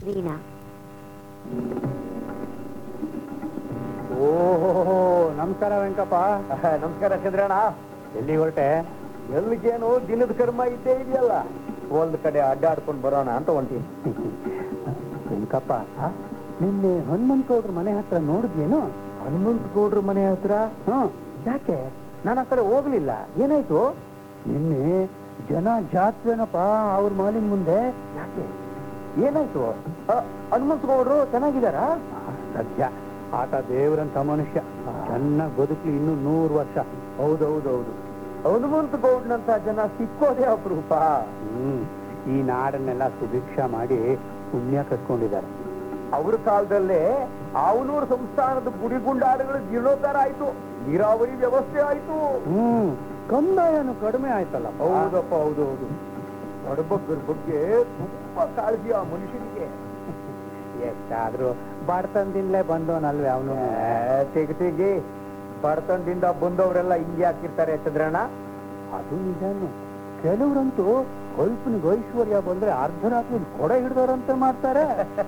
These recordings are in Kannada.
ವೀಣಾ ಓಹೋ ನಮಸ್ಕಾರ ವೆಂಕಪ್ಪ ನಮಸ್ಕಾರ ಚಂದ್ರಣ್ಣ ಎಲ್ಲಿ ಹೊರಟೆ ಎಲ್ಲಿಗೇನು ದಿನದ ಕರ್ಮ ಇದ್ದೇ ಇದೆಯಲ್ಲ ಒಂದ್ ಕಡೆ ಅಡ್ಡಾಡ್ಕೊಂಡು ಬರೋಣ ಅಂತ ಹೊಂಟೀನಿ ವೆಂಕಪ್ಪ ನಿನ್ನೆ ಹನುಮಂತಗೌಡ್ರ ಮನೆ ಹತ್ರ ನೋಡಿದ್ಯೇನು ಹನುಮಂತ ಗೌಡ್ರ ಮನೆ ಹತ್ರ ಹ್ಮ್ ಯಾಕೆ ನಾನು ಆ ಕಡೆ ಹೋಗ್ಲಿಲ್ಲ ಏನಾಯ್ತು ನಿನ್ನೆ ಜನ ಜಾತ್ರೆನಪ್ಪ ಅವ್ರ ಮಾಲಿನ ಮುಂದೆ ಯಾಕೆ ಏನಾಯ್ತು ಅ, ಹನುಮಂತ ಗೌಡ್ರು ಚೆನ್ನಾಗಿದಾರಾ ಸದ್ಯ ಆತ ದೇವರಂತ ಮನುಷ್ಯ ಚೆನ್ನಾಗಿ ಬದುಕಲಿ ಇನ್ನು ನೂರು ವರ್ಷ ಹೌದೌದೌದು ಹನುಮಂತ ಗೌಡ್ನಂತ ಜನ ಸಿಕ್ಕೋದೇ ಅಪರೂಪ ಹ್ಮ್ ಈ ನಾಡನ್ನೆಲ್ಲ ಸುಭಿಕ್ಷ ಮಾಡಿ ಪುಣ್ಯ ಕಟ್ಕೊಂಡಿದ್ದಾರೆ ಅವ್ರ ಕಾಲದಲ್ಲೇ ಆವನೂರು ಸಂಸ್ಥಾನದ ಗುಡಿಗುಂಡಾರಗಳು ಜೀರ್ಣೋದ್ಧಾರ ಆಯ್ತು ನೀರಾವರಿ ವ್ಯವಸ್ಥೆ ಆಯ್ತು ಹ್ಮ್ ಕಂದಾಯನು ಕಡಿಮೆ ಆಯ್ತಲ್ಲಪ್ಪ ಹೌದಪ್ಪ ಹೌದು ಹೌದು ಬಡಬಗ್ಗರ ಬಗ್ಗೆ ತುಂಬಾ ಕಾಳಜಿ ಆ ಮನುಷ್ಯನಿಗೆ ಎಷ್ಟಾದ್ರೂ ಬಡತನದಿಂದಲೇ ಬಂದವನಲ್ವೇ ಅವನು ತೆಗಿ ತೆಗಿ ಬಡತನದಿಂದ ಬಂದವರೆಲ್ಲ ಹಿಂಗೆ ಹಾಕಿರ್ತಾರೆ ಚಂದ್ರಣ್ಣ ಅದು ನಿಜಾನು ಕೆಲವರಂತೂ ಕಲ್ಪನಿಗೆ ಐಶ್ವರ್ಯ ಬಂದ್ರೆ ಅರ್ಧರಾತ್ರಿ ಕೊಡ ಹಿಡ್ದವ್ರಂತೆ ಮಾಡ್ತಾರೆ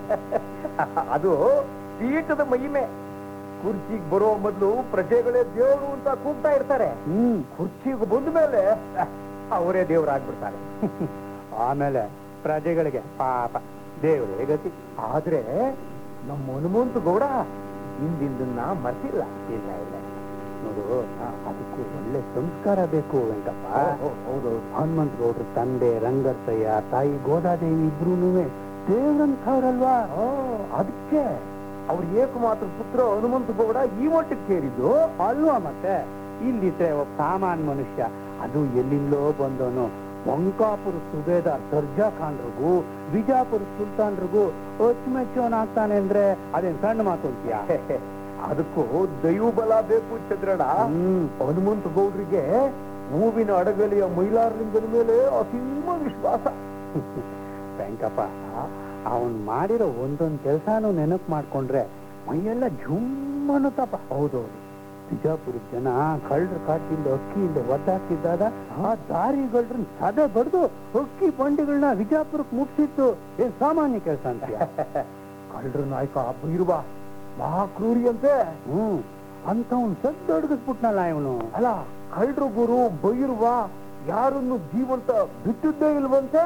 ಅದು ಪೀಠದ ಮಹಿಮೆ ಕುರ್ಚಿಗೆ ಬರೋ ಮೊದಲು ಪ್ರಜೆಗಳೇ ದೇವರು ಅಂತ ಕೂಗ್ತಾ ಇರ್ತಾರೆ ಹ್ಮ್ ಕುರ್ಚಿಗೆ ಬಂದ ಮೇಲೆ ಅವರೇ ದೇವರಾಗ್ಬಿಡ್ತಾರೆ ಆಮೇಲೆ ಪ್ರಜೆಗಳಿಗೆ ಪಾಪ ದೇವರೇ ಗತಿ ಆದ್ರೆ ನಮ್ಮ ಹನುಮಂತ ಗೌಡ ಹಿಂದಿಂದನ್ನ ಮರ್ತಿಲ್ಲ ಇಲ್ಲ ಇಲ್ಲ ನೋಡು ಅದಕ್ಕೂ ಒಳ್ಳೆ ಸಂಸ್ಕಾರ ಬೇಕು ವೆಂಕಪ್ಪ ಹೌದು ಹನುಮಂತ ಗೌಡ್ರ ತಂದೆ ರಂಗರ್ತಯ್ಯ ತಾಯಿ ಗೋದಾದೇವಿ ಇಬ್ರು ದೇವ್ರಂಥವ್ರಲ್ವಾ ಅದಕ್ಕೆ ಅವ್ರ ಏಕಮಾತ್ರ ಪುತ್ರ ಹನುಮಂತ ಗೌಡ ಈ ಮಟ್ಟಕ್ಕೆ ಸೇರಿದ್ದು ಅಲ್ವಾ ಮತ್ತೆ ಇಲ್ಲಿದ್ರೆ ಒಬ್ಬ ಸಾಮಾನ್ಯ ಮನುಷ್ಯ ಅದು ಎಲ್ಲಿಂದಲೋ ಬಂದವನು ಬಂಕಾಪುರ ಸುಬೇದಾರ್ ಸರ್ಜಾ ಖಾನ್ರಿಗೂ ಬಿಜಾಪುರ ಸುಲ್ತಾನ್ರಿಗೂ ಅಚ್ಚುಮೆಚ್ಚವನಾಗ್ತಾನೆ ಅಂದ್ರೆ ಅದೇನ್ ಸಣ್ಣ ಮಾತು ಅಂತೀಯಾ ಅದಕ್ಕೂ ದೈವ ಬಲ ಬೇಕು ಚಂದ್ರಣ್ಣ ಹ್ಮ್ ಹನುಮಂತ ಗೌಡ್ರಿಗೆ ಹೂವಿನ ಅಡಗಲಿಯ ಮೈಲಾರಲಿಂಗನ ಮೇಲೆ ಅಸೀಮ ವಿಶ್ವಾಸ ವೆಂಕಪ್ಪ ಅವನ್ ಮಾಡಿರೋ ಒಂದೊಂದ್ ಕೆಲ್ಸಾನು ನೆನಪು ಮಾಡ್ಕೊಂಡ್ರೆ ಮೈಯೆಲ್ಲ ಝುಮ್ ಅನ್ನುತ್ತಪ್ಪ ಹೌದೌದು ಬಿಜಾಪುರದ ಜನ ಕಳ್ಳರ ಕಾಟಿಂದ ಅಕ್ಕಿ ಇಲ್ಲದೆ ಒದ್ದಾಡ್ತಿದ್ದಾಗ ಆ ದಾರಿಗಳ್ರನ್ನ ಸದೆ ಬಡ್ದು ಅಕ್ಕಿ ಬಂಡಿಗಳನ್ನ ವಿಜಾಪುರಕ್ಕೆ ಮುಟ್ಸಿತ್ತು ಏನ್ ಸಾಮಾನ್ಯ ಕೆಲಸ ಅಂತೀಯ ಕಳ್ಳರ ನಾಯಕ ಭೈರವ ಮಹಾ ಕ್ರೂರಿ ಅಂತೆ ಹ್ಮ್ ಅಂತವ್ನ್ ಸದ್ದೊಡಗಿಸ್ಬಿಟ್ನಲ್ಲ ಇವನು ಅಲ್ಲ ಕಳ್ಳರು ಗುರು ಭೈರವ ಯಾರನ್ನು ಜೀವಂತ ಬಿಟ್ಟಿದ್ದೇ ಇಲ್ವಂತೆ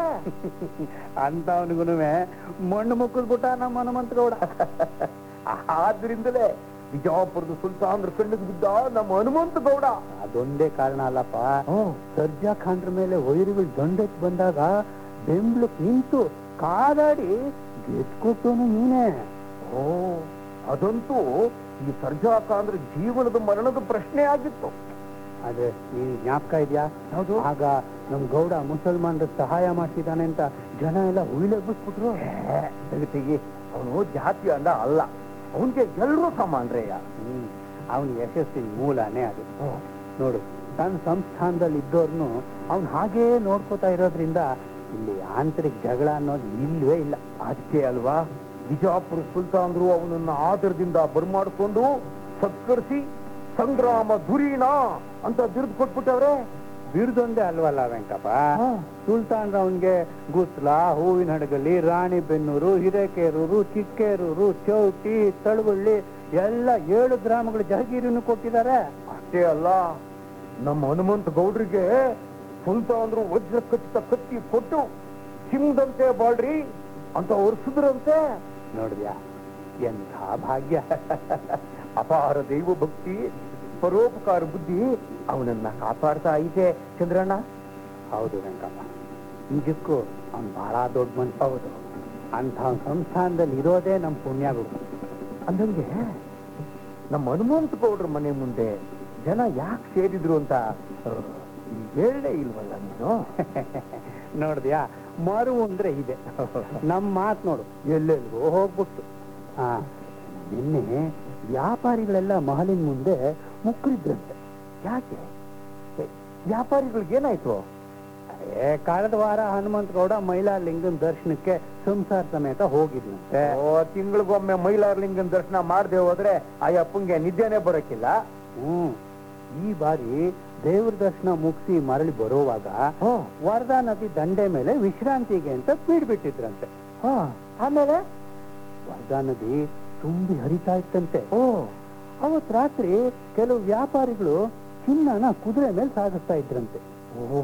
ಅಂತವನಿಗೂ ಮಣ್ಣು ಮುಕ್ಕದ್ಬಿಟ್ಟ ನಮ್ಮ ಹನುಮಂತ ಗೌಡ ಆದ್ರಿಂದಲೇ ಬಿಜಾಪುರದ ಸುಲ್ತಾನ್ರ ಕಣ್ಣಿಗೆ ಬಿದ್ದ ನಮ್ಮ ಹನುಮಂತ ಗೌಡ ಅದೊಂದೇ ಕಾರಣ ಅಲ್ಲಪ್ಪ ಸರ್ಜಾ ಖಾನ್ರ ಮೇಲೆ ವೈರಿಗಳು ದಂಡೆತ್ ಬಂದಾಗ ಬೆಂಬ್ಳಕ್ ನಿಂತು ಕಾದಾಡಿ ಗೆದ್ಕೊಟ್ಟವನು ನೀನೇ ಓ ಅದಂತೂ ಈ ಸರ್ಜಾ ಖಾನ್ರ ಜೀವನದ ಮರಣದ ಪ್ರಶ್ನೆ ಆಗಿತ್ತು ಅದೇ ನೀನ್ ಜ್ಞಾಪಕ ಇದೆಯಾ ಹೌದು. ಆಗ ನಮ್ ಗೌಡ ಮುಸಲ್ಮಾನರ ಸಹಾಯ ಮಾಡ್ತಿದ್ದಾನೆ ಅಂತ ಜನ ಎಲ್ಲ ಹುಯಿಲೆಬ್ಬಿಸ್ಬಿಟ್ರು ತೆಗಿ ಅವನು ಜಾತಿ ಅಂದ ಅಲ್ಲ ಅವನ್ಗೆ ಎಲ್ಲರೂ ಸಮಾನ್ರಯ್ಯ ಹ್ಮ್ ಅವನ ಯಶಸ್ಸಿನ ಮೂಲನೇ ಅದು ನೋಡು ತನ್ನ ಸಂಸ್ಥಾನದಲ್ಲಿ ಇದ್ದವ್ರನ್ನು ಅವ್ನು ಹಾಗೇ ನೋಡ್ಕೋತಾ ಇರೋದ್ರಿಂದ ಇಲ್ಲಿ ಆಂತರಿಕ ಜಗಳ ಅನ್ನೋದು ಇಲ್ವೇ ಇಲ್ಲ ಅದಕ್ಕೆ ಅಲ್ವಾ ಬಿಜಾಪುರ ಸುಲ್ತಾನ್ರು ಅವನನ್ನ ಆದರದಿಂದ ಬರ್ಮಾಡ್ಕೊಂಡು ಸತ್ಕರಿಸಿ ಸಂಗ್ರಾಮ ಧುರೀಣ ಅಂತ ಬಿರುದು ಕೊಟ್ಬಿಟ್ಟವ್ರೆ ಬಿರುದೊಂದೇ ಅಲ್ವಲ್ಲ ವೆಂಕಪ್ಪ ಸುಲ್ತಾನ್ ಅವನ್ಗೆ ಗುತ್ಲ ಹೂವಿನ ಹಡಗಲಿ ರಾಣಿಬೆನ್ನೂರು ಹಿರೇಕೇರೂರು ಚಿಕ್ಕೇರೂರು ಚೌಟಿ ತಳವಳ್ಳಿ ಎಲ್ಲ ಏಳು ಗ್ರಾಮಗಳ ಜಹಗೀರಿನೂ ಕೊಟ್ಟಿದ್ದಾರೆ ಅಷ್ಟೇ ಅಲ್ಲ ನಮ್ಮ ಹನುಮಂತ ಗೌಡ್ರಿಗೆ ಸುಲ್ತಾನ್ರು ವಜ್ರ ಖಚಿತ ಕತ್ತಿ ಕೊಟ್ಟು ಸಿಂಹದಂತೆ ಬಾಳ್ರಿ ಅಂತ ಒರೆಸಿದ್ರಂತೆ ನೋಡಿದ್ಯಾ ಎಂಥ ಭಾಗ್ಯ ಅಪಾರ ದೈವ ಭಕ್ತಿ ಪರೋಪಕಾರ ಬುದ್ಧಿ ಅವನನ್ನ ಕಾಪಾಡ್ತಾ ಐತೆ ಚಂದ್ರಣ್ಣ ಹೌದು ವೆಂಕಪ್ಪ ನಿಜಕ್ಕೂ ಅವ್ನು ಬಹಳ ದೊಡ್ಡ ಮನುಷ್ಯ ಹೌದು ಅಂಥ ಸಂಸ್ಥಾನದಲ್ಲಿ ಇರೋದೇ ನಮ್ಮ ಪುಣ್ಯಗಳು ಅಂದಂಗೆ ನಮ್ಮ ಹನುಮಂತ ಗೌಡ್ರ ಮನೆ ಮುಂದೆ ಜನ ಯಾಕೆ ಸೇರಿದ್ರು ಅಂತ ಅಹ್, ಹೇಳಲೇ ಇಲ್ವಲ್ಲ ನೀನು ನೋಡಿದ್ಯಾ ಮರು ಅಂದ್ರೆ ಇದೆ ನಮ್ಮ ಮಾತು ನೋಡು ಎಲ್ಲೆಲ್ಗೋ ಹೋಗ್ಬಿಟ್ಟು ಹಾ ನಿನ್ನೆ ವ್ಯಾಪಾರಿಗಳೆಲ್ಲ ಮಹಲಿನ ಮುಂದೆ ಮುಕ್ಕರಿದ್ರಂತೆ ಯಾಕೆ ಏ, ವ್ಯಾಪಾರಿಗಳಿಗೆ ಏನಾಯ್ತು ಏ ಕಳೆದ ವಾರ ಹನುಮಂತ ಗೌಡ ಮೈಲಾಲಿಂಗನ ದರ್ಶನಕ್ಕೆ ಸಂಸಾರ ಸಮೇತ ಹೋಗಿದ್ನಂತೆ ಓ ತಿಂಗಳಿಗೊಮ್ಮೆ ಮೈಲಾರಲಿಂಗನ ದರ್ಶನ ಮಾಡದೆ ಹೋದ್ರೆ ಆ ಅಪ್ಪಂಗೆ ನಿದ್ದೆನೆ ಬರೋಕ್ಕಿಲ್ಲ ಹ್ಮ್ ಈ ಬಾರಿ ದೇವ್ರ ದರ್ಶನ ಮುಗಿಸಿ ಮರಳಿ ಬರುವಾಗ ಹ್ಮ್. ವರದಾ ನದಿ ದಂಡೆ ಮೇಲೆ ವಿಶ್ರಾಂತಿಗೆ ಅಂತ ಬೀಡ್ಬಿಟ್ಟಿದ್ರಂತೆ ಹಾ, ಆಮೇಲೆ ವರ್ಧಾ ನದಿ ತುಂಬಿ ಹರಿತಾ ಇತ್ತಂತೆ ಓ ಅವತ್ ರಾತ್ರಿ ಕೆಲವು ವ್ಯಾಪಾರಿಗಳು ಚಿನ್ನನ ಕುದುರೆ ಮೇಲೆ ಸಾಗಿಸ್ತಾ ಇದ್ರಂತೆ ಓ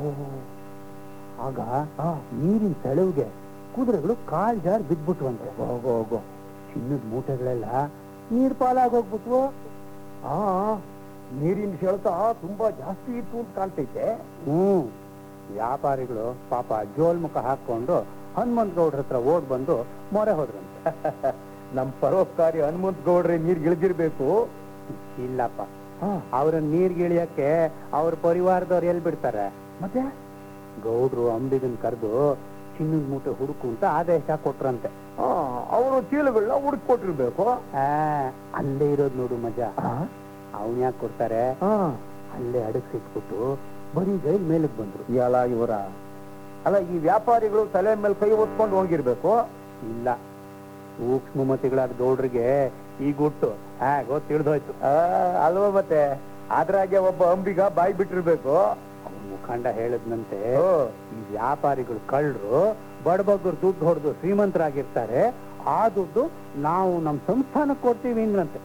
ಆಗ ಆ, ನೀರಿನ ಸೆಳವಿಗೆ ಕುದುರೆಗಳು ಕಾಲ್ ಜಾರ್ ಬಿದ್ಬಿಟ್ವಂತೆ ಹೋಗೋ ಹೋಗೋ ಚಿನ್ನದ ಮೂಟೆಗಳೆಲ್ಲ ನೀರ್ ಪಾಲಾಗೋಗ್ಬಿಟ್ವು ಆ ನೀರಿನ ಸೆಳೆತ ತುಂಬಾ ಜಾಸ್ತಿ ಇತ್ತು ಅಂತ ಕಾಣ್ತೈತೆ ಹ್ಮ್ ವ್ಯಾಪಾರಿಗಳು ಪಾಪ ಜೋಲ್ ಮುಖ ಹಾಕೊಂಡು ಹನುಮಂತ ಗೌಡ್ರ ಹತ್ರ ಓಡ್ ಬಂದು ಮೊರೆ ಹೋದ್ರಂತೆ ನಮ್ ಪರೋಪಕಾರಿ ಹನುಮಂತ ಗೌಡ್ರೆ ನೀರ್ ಇಳಿದಿರ್ಬೇಕು ಇಲ್ಲಪ್ಪ ಅವ್ರನ್ನ ನೀರ್ಗಿಳಿಯಕ್ಕೆ ಅವ್ರ ಪರಿವಾರದವ್ರು ಎಲ್ಲಿ ಬಿಡ್ತಾರೆ ಮತ್ತೆ ಗೌಡ್ರು ಅಂಬಿಗನ್ ಕರೆದು ಚಿನ್ನದ ಮೂಟೆ ಹುಡುಕು ಅಂತ ಆದೇಶ ಕೊಟ್ರಂತೆ ಅವರು ಚೀಲಗಳನ್ನ ಹುಡುಕೊಟ್ಟಿರ್ಬೇಕು ಆ, ಅಲ್ಲೇ ಇರೋದ್ ನೋಡು ಮಜಾ ಅವನ್ ಯಾಕೆ ಕೊಡ್ತಾರೆ ಅಲ್ಲೇ ಅಡಗ್ಸಿಟ್ಬಿಟ್ಟು ಬರೀ ಗೈಲ್ ಮೇಲಕ್ ಬಂದ್ರು ಎಲ್ಲ ಇವರ ಅಲ್ಲ ಈ ವ್ಯಾಪಾರಿಗಳು ತಲೆ ಮೇಲೆ ಕೈ ಹೊತ್ಕೊಂಡು ಹೋಗಿರ್ಬೇಕು ಇಲ್ಲ ಸೂಕ್ಷ್ಮಮತಿಗಳಾದ ಗೌಡ್ರಿಗೆ ಈ ಗುಟ್ಟು ಹೇಗೋ ತಿಳಿದೋಯ್ತು ಆ, ಅಲ್ವಾ ಮತ್ತೆ ಅದ್ರಾಗೆ ಒಬ್ಬ ಅಂಬಿಗ ಬಾಯಿ ಬಿಟ್ಟಿರ್ಬೇಕು ಅವನ್ ಮುಖಂಡ ಹೇಳದ್ನಂತೆ ಓ, ಈ ವ್ಯಾಪಾರಿಗಳು ಕಳ್ಳರು ಬಡಬಗ್ಗರು ದುಡ್ಡು ಹೊಡೆದು ಶ್ರೀಮಂತರಾಗಿರ್ತಾರೆ ಆ ದುಡ್ಡು ನಾವು ನಮ್ ಸಂಸ್ಥಾನಕ್ಕೆ ಕೊಡ್ತೀವಿ ಅಂದ್ರಂತೆ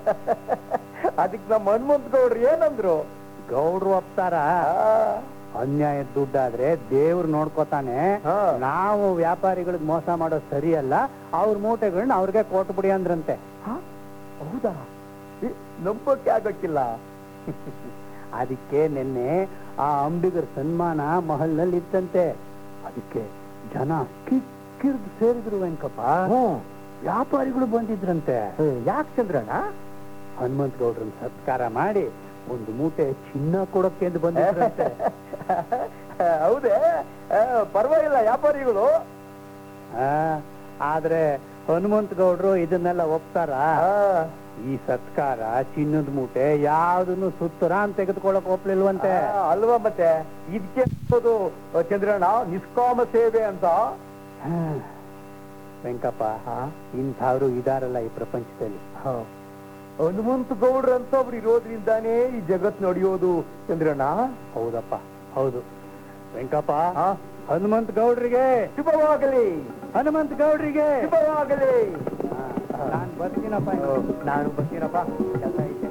ಅದಕ್ ನಮ್ಮ ಹನುಮಂತ ಗೌಡ್ರು ಏನಂದ್ರು ಗೌಡ್ರು ಒಪ್ತಾರ ಆ, ಅನ್ಯಾಯದ ದುಡ್ಡಾದ್ರೆ ದೇವ್ರು ನೋಡ್ಕೋತಾನೆ ಹಾ. ನಾವು ವ್ಯಾಪಾರಿಗಳಿಗೆ ಮೋಸ ಮಾಡೋದು ಸರಿಯಲ್ಲ ಅವ್ರ ಮೂಟೆಗಳನ್ನ ಅವ್ರಿಗೆ ಕೊಟ್ಬಿಡಿ ಅಂದ್ರಂತೆ ಹ? ಹೌದಾ ಈ, ನಂಬಕ್ಕೆ ಆಗಕ್ಕಿಲ್ಲ ಅದಕ್ಕೆ ನಿನ್ನೆ ಆ ಅಂಬಿಗರ ಸನ್ಮಾನ ಮಹಲ್ನಲ್ಲಿ ಇತ್ತಂತೆ ಅದಕ್ಕೆ ಜನ ಕಿಕ್ಕಿರ್ದು ಸೇರಿದ್ರು ವೆಂಕಪ್ಪ ವ್ಯಾಪಾರಿಗಳು ಬಂದಿದ್ರಂತೆ ಯಾಕೆ ಚಂದ್ರಣ್ಣ ಹನುಮಂತ ಗೌಡ್ರನ್ನ ಸತ್ಕಾರ ಮಾಡಿ ಒಂದು ಮೂಟೆ ಚಿನ್ನ ಕೊಡಕ್ಕೆ ಅಂತ ಬಂದಿದ್ರಂತೆ ಹೌದೇ ಆ, ಪರವಾಗಿಲ್ಲ ವ್ಯಾಪಾರಿಗಳು ಆ, ಆದ್ರೆ ಹನುಮಂತ ಗೌಡ್ರು ಇದನ್ನೆಲ್ಲ ಒಪ್ತಾರ ಆ, ಈ ಸತ್ಕಾರ ಚಿನ್ನದ ಮೂಟೆ ಯಾವ್ದನ್ನು ಸುತ್ತುರ ಅಂತ ತೆಗೆದುಕೊಳ್ಳಕ್ ಒಪ್ಲಿಲ್ವಂತೆ ಆ, ಅಲ್ವಾ ಮತ್ತೆ ಇದಕ್ಕೆ ಅನ್ನೋದು, ಚಂದ್ರಣ್ಣ ನಿಷ್ಕಾಮ ಸೇವೆ ಅಂತ ಹಾ. ವೆಂಕಪ್ಪ ಇಂಥವ್ರು ಇದಾರಲ್ಲ ಈ ಪ್ರಪಂಚದಲ್ಲಿ ಹ. ಹನುಮಂತ ಗೌಡ್ರು ಅಂತ ಅವ್ರು ಇರೋದ್ರಿಂದಾನೇ ಈ ಜಗತ್ ನಡೆಯೋದು ಚಂದ್ರಣ್ಣ ಹೌದಪ್ಪ ಹೌದು ವೆಂಕಪ್ಪ ಆ, ಹನುಮಂತ ಗೌಡ್ರಿಗೆ ಶುಭವಾಗಲಿ ಹನುಮಂತ ಗೌಡ್ರಿಗೆ ಶುಭವಾಗಲಿ ನಾನ್ ಬರ್ತೀನಪ್ಪ ನಾನು ಬರ್ತೀನಪ್ಪ ಕೆಲ್ಸ ಐತೆ.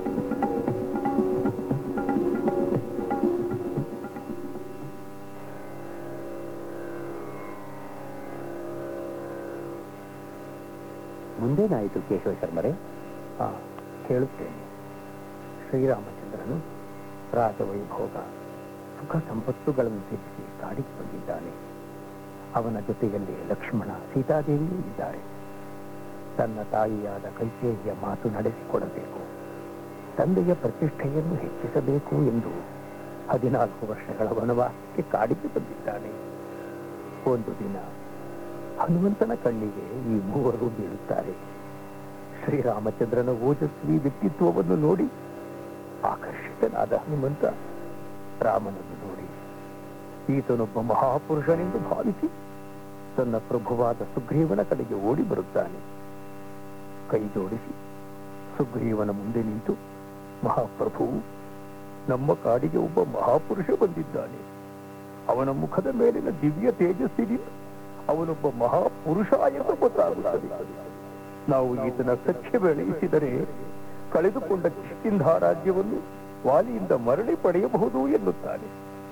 ಮುಂದೇನಾಯಿತು ಕೇಶವ ಶರ್ಮರೇ ಆ, ಹೇಳುತ್ತೇನೆ ಶ್ರೀರಾಮಚಂದ್ರನು ರಾಜವೈಭೋಗ ಸುಖ ಸಂಪತ್ತುಗಳನ್ನು ತ್ಯಜಿಸಿ ಕಾಡಿಗೆ ಬಂದಿದ್ದಾನೆ ಅವನ ಜೊತೆಯಲ್ಲಿ ಲಕ್ಷ್ಮಣ ಸೀತಾದೇವಿಯೂ ಇದ್ದಾರೆ ತನ್ನ ತಾಯಿಯಾದ ಕೈಕೇಯಿಯ ಮಾತು ನಡೆಸಿಕೊಡಬೇಕು ತಂದೆಯ ಪ್ರತಿಷ್ಠೆಯನ್ನು ಹೆಚ್ಚಿಸಬೇಕು ಎಂದು ಹದಿನಾಲ್ಕು ವರ್ಷಗಳ ವನವಾಸಕ್ಕೆ ಕಾಡಿಗೆ ಬಂದಿದ್ದಾನೆ ಒಂದು ದಿನ ಹನುಮಂತನ ಕಣ್ಣಿಗೆ ಈ ಮೂವರು ಬೀಳುತ್ತಾರೆ ಶ್ರೀರಾಮಚಂದ್ರನ ಓಜಸ್ವಿ ವ್ಯಕ್ತಿತ್ವವನ್ನು ನೋಡಿ ಆಕರ್ಷಿತನಾದ ಹನುಮಂತ ರಾಮನನ್ನು ನೋಡಿ ಈತನೊಬ್ಬ ಮಹಾಪುರುಷನೆಂದು ಭಾವಿಸಿ ತನ್ನ ಪ್ರಭುವಾದ ಸುಗ್ರೀವನ ಕಡೆಗೆ ಓಡಿ ಬರುತ್ತಾನೆ ಕೈ ಜೋಡಿಸಿ ಸುಗ್ರೀವನ ಮುಂದೆ ನಿಂತು ಮಹಾಪ್ರಭು ನಮ್ಮ ಕಾಡಿಗೆ ಒಬ್ಬ ಮಹಾಪುರುಷ ಬಂದಿದ್ದಾನೆ ಅವನ ಮುಖದ ಮೇಲಿನ ದಿವ್ಯ ತೇಜಸ್ಸಿನಿಂದ ಅವನೊಬ್ಬ ಮಹಾಪುರುಷ ಎಂದು ಗೊತ್ತಾಗುತ್ತದೆ ನಾವು ಈತನ ಸಖ್ಯ ಬೆಳೆಯಿಸಿದರೆ ಕಳೆದುಕೊಂಡ ಕಿಷ್ಕಿಂಧ ರಾಜ್ಯವನ್ನು ವಾಲಿಯಿಂದ ಮರಳಿ ಪಡೆಯಬಹುದು ಎನ್ನುತ್ತಾನೆ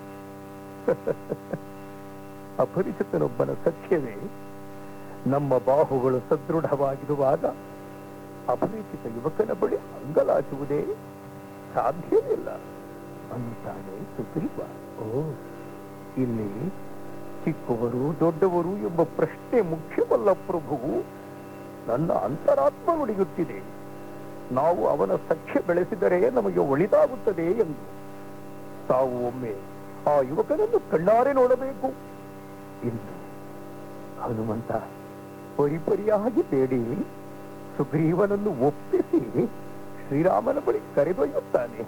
ಅಪರಿಚಿತನೊಬ್ಬನ ಸಖ್ಯವೇ ನಮ್ಮ ಬಾಹುಗಳು ಸದೃಢವಾಗಿರುವಾಗ ಅಪರಿಚಿತ ಯುವಕನ ಬಳಿ ಅಂಗಲಾಚುವುದೇ ಸಾಧ್ಯವಿಲ್ಲ ಅನ್ನುತ್ತಾನೆ ಸುಗ್ರೀವ ಓ ಇಲ್ಲಿ ಚಿಕ್ಕವರು ದೊಡ್ಡವರು ಎಂಬ ಪ್ರಶ್ನೆ ಮುಖ್ಯವಲ್ಲ ಪ್ರಭು ನನ್ನ ಅಂತರಾತ್ಮ ನುಡಿಯುತ್ತಿದೆ ನಾವು ಅವನ ಸಖ್ಯ ಬೆಳೆಸಿದರೆ ನಮಗೆ ಒಳಿತಾಗುತ್ತದೆ ಎಂದು ತಾವು ಒಮ್ಮೆ ಆ ಯುವಕನನ್ನು ಕಣ್ಣಾರೆ ನೋಡಬೇಕು ಎಂದು ಹನುಮಂತ ಪರಿಪರಿಯಾಗಿ ಬೇಡಿ ಸುಗ್ರೀವನನ್ನು ಒಪ್ಪಿಸಿ ಶ್ರೀರಾಮನ ಬಳಿ ಕರೆದೊಯ್ಯುತ್ತಾನೆ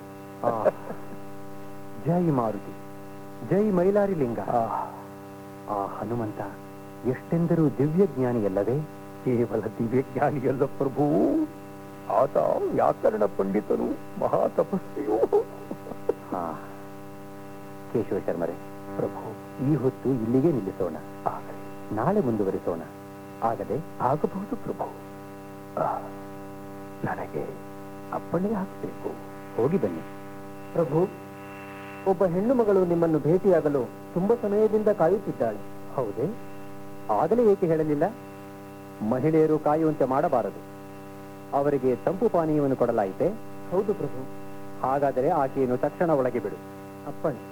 ಜೈ ಮಾರುತಿ ಜೈ ಮೈಲಾರಿ ಲಿಂಗ ಆ, ಆ ಹನುಮಂತ ಎಷ್ಟೆಂದರೂ ದಿವ್ಯ ಜ್ಞಾನಿಯಲ್ಲವೇ ಕೇವಲ ದಿವ್ಯಜ್ಞಾನಿಯಲ್ಲ ಪ್ರಭು ಆತ ವ್ಯಾಕರಣ ಪಂಡಿತನು ಮಹಾ ತಪಸ್ವಿಯೂ ಹಾ ಕೇಶವ ಶರ್ಮರೇ ಪ್ರಭು ಈ ಹೊತ್ತು ಇಲ್ಲಿಗೆ ನಿಲ್ಲಿಸೋಣ ಆಗಲಿ ನಾಳೆ ಮುಂದುವರಿಸೋಣ ಆಗದೆ ಆಗಬಹುದು ಪ್ರಭು ಆ, ನನಗೆ ಅಪ್ಪಣೆ ಹಾಕಬೇಕು ಹೋಗಿ ಬನ್ನಿ ಪ್ರಭು ಒಬ್ಬ ಹೆಣ್ಣು ಮಗಳು ನಿಮ್ಮನ್ನು ಭೇಟಿಯಾಗಲು ತುಂಬಾ ಸಮಯದಿಂದ ಕಾಯುತ್ತಿದ್ದಾಳೆ ಹೌದೇ ಆಗಲೇ ಏಕೆ ಹೇಳಲಿಲ್ಲ ಮಹಿಳೆಯರು ಕಾಯುವಂತೆ ಮಾಡಬಾರದು ಅವರಿಗೆ ತಂಪು ಪಾನೀಯವನ್ನು ಕೊಡಲಾಯಿತೆ ಹೌದು ಪ್ರಭು ಹಾಗಾದರೆ ಆಕೆಯನ್ನು ತಕ್ಷಣ ಒಳಗೆ ಬಿಡು ಅಪ್ಪಣೆ